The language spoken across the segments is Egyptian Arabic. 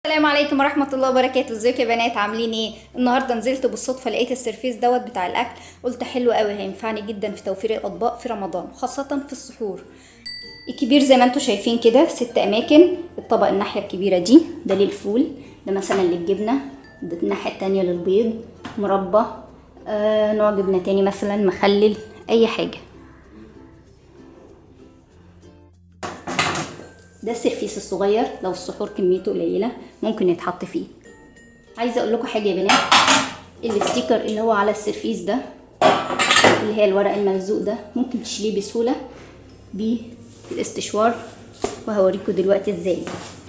السلام عليكم ورحمة الله وبركاته ازيكم يا بنات عاملين ايه النهاردة نزلت بالصدفة لقيت السرفيس دوت بتاع الاكل قلت حلو قوي هينفعني جدا في توفير الاطباق في رمضان خاصة في السحور الكبير زي ما انتم شايفين كده ست اماكن الطبق الناحية الكبيرة دي ده للفول ده مثلا للجبنة ده الناحية التانية للبيض مربى آه نوع جبنة تاني مثلا مخلل اي حاجة ده السرفيس الصغير لو السحور كميته قليلة ممكن يتحط فيه عايزة اقول لكم حاجة يا بنات الستيكر اللي هو على السرفيس ده اللي هي الورق الملزوق ده ممكن تشيليه بسهولة بالاستشوار وهوريكم دلوقتي ازاي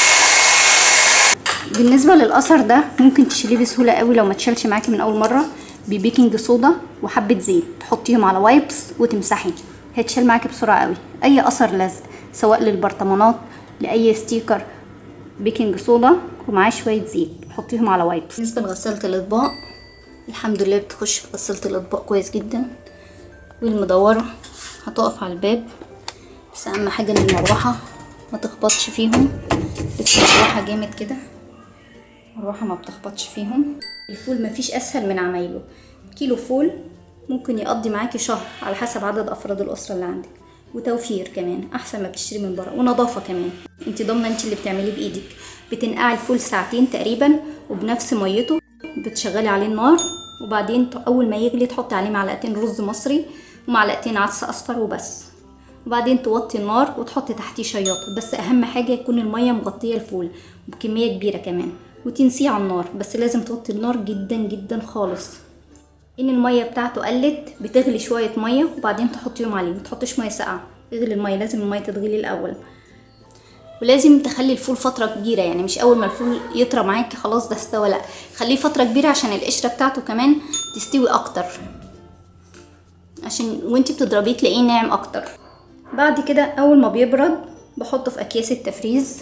بالنسبة للأثر ده ممكن تشيليه بسهولة قوي لو ما تشالش معاكي من أول مرة ببيكنج صودا وحبة زيت تحطيهم على وايبس وتمسحي هيتشال معاكي بسرعة قوي أي أثر لزق سواء للبرطمانات لأي ستيكر بيكنج صودا ومعاه شوية زيت حطيهم على وايبس بالنسبة لغسالة الأطباق الحمد لله بتخش في غسالة الأطباق كويس جدا والمدورة هتقف على الباب بس أهم حاجة إن المروحة ما تخبطش فيهم بس المروحة جامد كده المروحة ما بتخبطش فيهم الفول مفيش أسهل من عمايله كيلو فول ممكن يقضي معاكي شهر على حسب عدد أفراد الأسرة اللي عندك وتوفير كمان احسن ما بتشتري من بره ونظافه كمان انت ضامنه انت اللي بتعمليه بايدك بتنقعي الفول ساعتين تقريبا وبنفس ميته بتشغلي عليه النار وبعدين اول ما يغلي تحطي عليه معلقتين رز مصري ومعلقتين عدس اصفر وبس وبعدين توطي النار وتحطي تحتيه شياطه بس اهم حاجه يكون الميه مغطيه الفول بكميه كبيره كمان وتنسيه على النار بس لازم توطي النار جدا جدا خالص ان الميه بتاعته قلت بتغلي شويه ميه وبعدين تحطيهم عليه ما تحطيش ميه ساقعه اغلي الميه لازم الميه تتغلي الاول ولازم تخلي الفول فتره كبيره يعني مش اول ما الفول يطرى معاكي خلاص ده استوى لا خليه فتره كبيره عشان القشره بتاعته كمان تستوي اكتر عشان وانتي بتضربيه تلاقيه ناعم اكتر بعد كده اول ما بيبرد بحطه في اكياس التفريز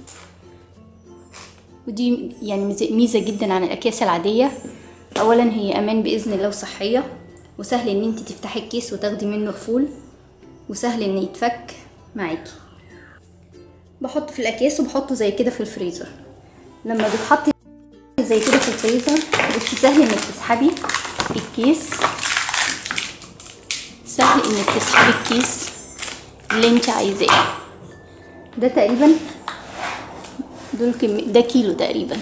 ودي يعني ميزه جدا عن الاكياس العاديه اولا هي امان باذن الله وصحيه وسهل ان انت تفتحي الكيس وتاخدي منه الفول وسهل ان يتفك معاكي بحطه في الاكياس وبحطه زي كده في الفريزر لما بتحطي زي كده في الفريزر بس سهل انك تسحبي الكيس سهل انك تسحبي الكيس اللي انت عايزاه ده تقريبا دول كم... ده كيلو تقريبا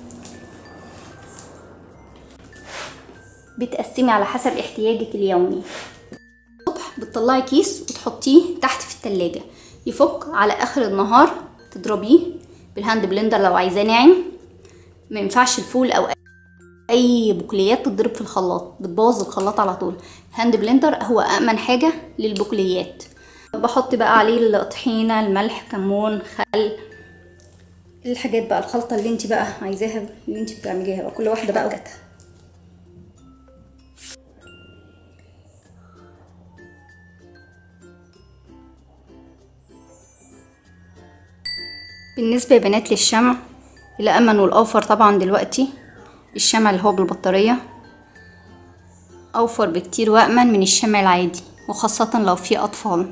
بتقسمي على حسب احتياجك اليومي الصبح بتطلعي كيس وتحطيه تحت في التلاجة يفك على اخر النهار تضربيه بالهاند بلندر لو عايزاه ناعم ما ينفعش الفول او اي بقوليات تضرب في الخلاط بتبوظ الخلاط على طول الهاند بلندر هو امن حاجه للبقوليات بحط بقى عليه الطحينه الملح كمون خل الحاجات بقى الخلطه اللي انت بقى عايزاها اللي انت بتعمليها بقى كل واحده بقى وجاتها بالنسبة يا بنات للشمع الأمن والأوفر طبعا دلوقتي الشمع اللي هو بالبطارية أوفر بكتير وأمن من الشمع العادي وخاصة لو في أطفال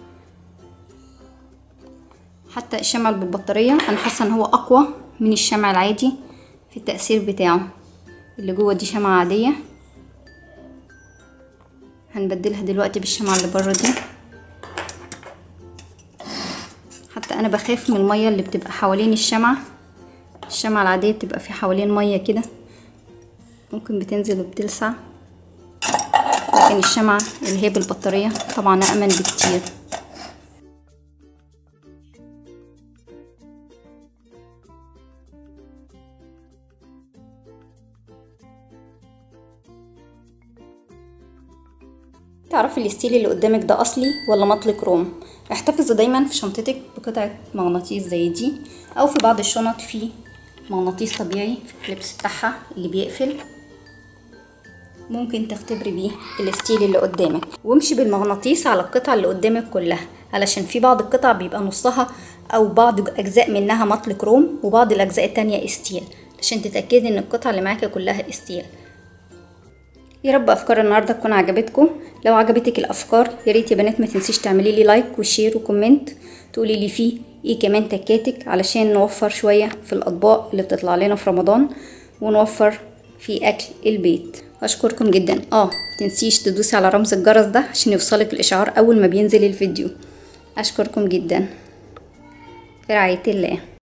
حتى الشمع اللي بالبطارية أنا حاسة إن هو أقوى من الشمع العادي في التأثير بتاعه اللي جوه دي شمعة عادية هنبدلها دلوقتي بالشمعة اللي بره دي حتى انا بخاف من الميه اللي بتبقى حوالين الشمعة الشمعة العادية بتبقى في حوالين مية كده ممكن بتنزل وبتلسع لكن الشمعة اللي هي بالبطارية طبعا أأمن بكتير تعرفي الستيل اللي قدامك ده اصلي ولا مطل كروم احتفظي دايما في شنطتك بقطعة مغناطيس زي دي او في بعض الشنط في مغناطيس طبيعي في الكليبس بتاعها اللي بيقفل ممكن تختبري بيه الستيل اللي قدامك وامشي بالمغناطيس على القطع اللي قدامك كلها علشان في بعض القطع بيبقى نصها او بعض اجزاء منها مطل كروم وبعض الاجزاء التانية ستيل عشان تتأكدي ان القطعة اللي معاكي كلها ستيل يا رب افكار النهارده تكون عجبتكم لو عجبتك الافكار يا ريت يا بنات ما تنسيش تعملي لي لايك وشير وكومنت تقولي لي فيه ايه كمان تكاتك علشان نوفر شوية في الاطباق اللي بتطلع لنا في رمضان ونوفر في اكل البيت اشكركم جدا اه تنسيش تدوسي على رمز الجرس ده عشان يوصلك الاشعار اول ما بينزل الفيديو اشكركم جدا في رعاية الله